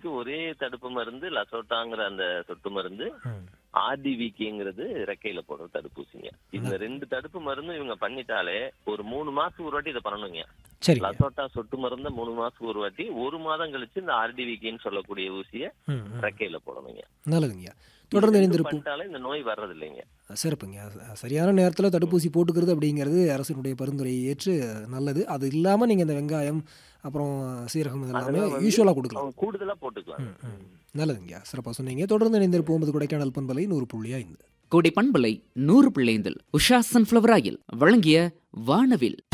ஒரே தடுப்பு மருந்து லசோட்டாங்கிற அந்த சொட்டு மருந்து ம். ஆர்டிவிகேங்கிறது ரெக்கையில போடுற தடுப்பூசிங்க இந்த ரெண்டு தடுப்பு மருந்தும் இவங்க பண்ணிட்டாலே ஒரு மூணு மாசத்துக்கு ஒரு வாட்டி இதை பண்ணணுங்க சரிங்க லசோட்டா சொட்டு மருந்த மூணு மாசத்துக்கு ஒரு வாட்டி ஒரு மாதம் கழிச்சு இந்த ஆர்டிவிகேன்னு சொல்லக்கூடிய ஊசிய ம் ம். ரெக்கையில போடணுங்க நல்லதுங்கய்யா தொடர்ந்து இது இணைந்திருப்போம் பண்ணிட்டாலே இந்த நோய் வர்றது இல்லைங்க சிறப்புங்க ச- சரியான நேரத்தில் தடுப்பூசி போட்டுக்கிறது அப்படிங்கிறது அரசினுடைய பரிந்துரையை ஏற்று நல்லது அது இல்லாமல் நீங்கள் இந்த வெங்காயம் அப்புறம் சீரகம் இதெல்லாமே அதெல்லாம் வந்து யூஸ்வலாக கொடுக்கலாம் அவங்க கூடுதலா போட்டுக்கலாம் ம், ம். நல்லதுங்கய்யா சிறப்பாக சொன்னீங்க தொடர்ந்து இணைந்திருப்போம் இது கொடைக்கானல் பண்பலை நூறு புள்ளி ஐந்து கோடை பண்பலை நூறு பிள்ளைந்தில் உஷா சன்ஃப்ளவர் ஆயில் வழங்கிய வானவில்